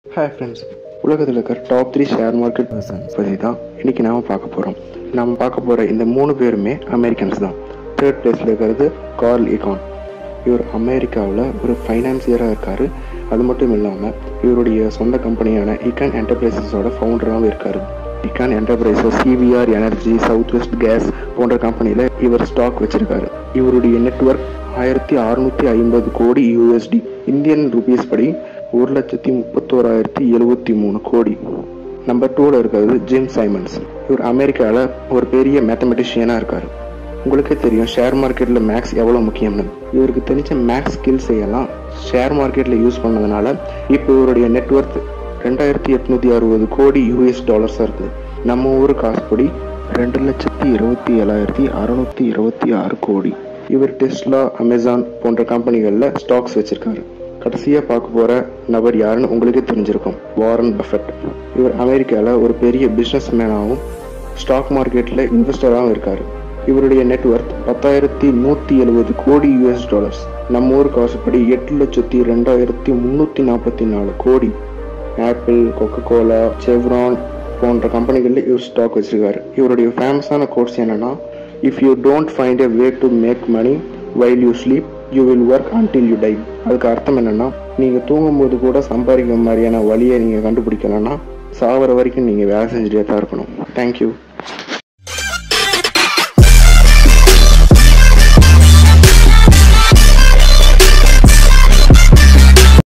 hi friends உலகத்தில் இருக்கிற top three share market persons பற்றி தான் இன்றைக்கி நாம் பார்க்க போகிறோம் நாம் பார்க்க போகிற இந்த மூணு பேருமே அமெரிக்கன்ஸ் தான் தேர்ட் பிளேஸில் இருக்கிறது கார்ல் இகான் இவர் அமெரிக்காவில் ஒரு ஃபைனான்சியராக இருக்கார் அது மட்டும் இல்லாமல் இவருடைய சொந்த கம்பெனியான இகான் என்டர்பிரைசஸோட ஃபவுண்டராகவும் இருக்கார் Icahn enterprises CVR energy south west gas போன்ற கம்பெனியில் இவர் ஸ்டாக் வச்சிருக்காரு இவருடைய நெட்ஒர்க் ஆயிரத்தி அறுநூத்தி ஐம்பது கோடி யூஎஸ்டி இந்தியன் ருபீஸ் படி ஒரு லட்சத்தி முப்பத்தோராயிரத்தி எழுவத்தி மூணு கோடி நம்பர் டூவில் இருக்கிறது ஜிம் சைமன்ஸ் இவர் அமெரிக்காவில் ஒரு பெரிய மேத்தமெட்டிஷியனாக இருக்கார் உங்களுக்கே தெரியும் ஷேர் மார்க்கெட்டில் மேக்ஸ் எவ்வளோ முக்கியம்னு இவருக்கு தெரிஞ்ச மேக்ஸ் ஸ்கில்ஸ் எல்லாம் ஷேர் மார்க்கெட்டில் யூஸ் பண்ணதுனால இப்போ இவருடைய நெட்ஒர்க் ரெண்டாயிரத்தி எட்நூத்தி அறுபது கோடி யூஎஸ் டாலர்ஸாக இருக்குது நம்ம ஊர் காசுப்படி ரெண்டு லட்சத்தி இருபத்தி ஏழாயிரத்தி அறுநூத்தி இருபத்தி ஆறு கோடி இவர் டெஸ்லா அமேசான் போன்ற கம்பெனிகளில் ஸ்டாக்ஸ் வச்சிருக்காரு கடைசியாக பார்க்க போகிற நபர் யாருன்னு உங்களுக்கே தெரிஞ்சிருக்கும் வாரன் பஃபெட் இவர் அமெரிக்காவில் ஒரு பெரிய பிஸ்னஸ் மேனாகவும் ஸ்டாக் மார்க்கெட்டில் இன்வெஸ்டராகவும் இருக்கார் இவருடைய நெட்ஒர்க் பத்தாயிரத்தி நூற்றி எழுபது கோடி யூஎஸ் டாலர்ஸ் நம்ம ஊர் காசுப்படி எட்டு லட்சத்தி ரெண்டாயிரத்தி முந்நூற்றி நாற்பத்தி நாலு கோடி ஆப்பிள் கொக்கோ கோலா செவ்ரான் போன்ற கம்பெனிகளில் இவர் ஸ்டாக் வச்சிருக்காரு இவருடைய ஃபேமஸான கோர்ஸ் என்னன்னா if you don't find a way to make money while you sleep you will work until you die அதுக்கு அர்த்தம் என்னன்னா நீங்கள் தூங்கும்போது கூட சம்பாதிக்கிற மாதிரியான வழியை நீங்கள் கண்டுபிடிக்கலன்னா சாவர வரைக்கும் நீங்கள் வேலை செஞ்சுட்டே தான் இருக்கணும் தேங்க்யூ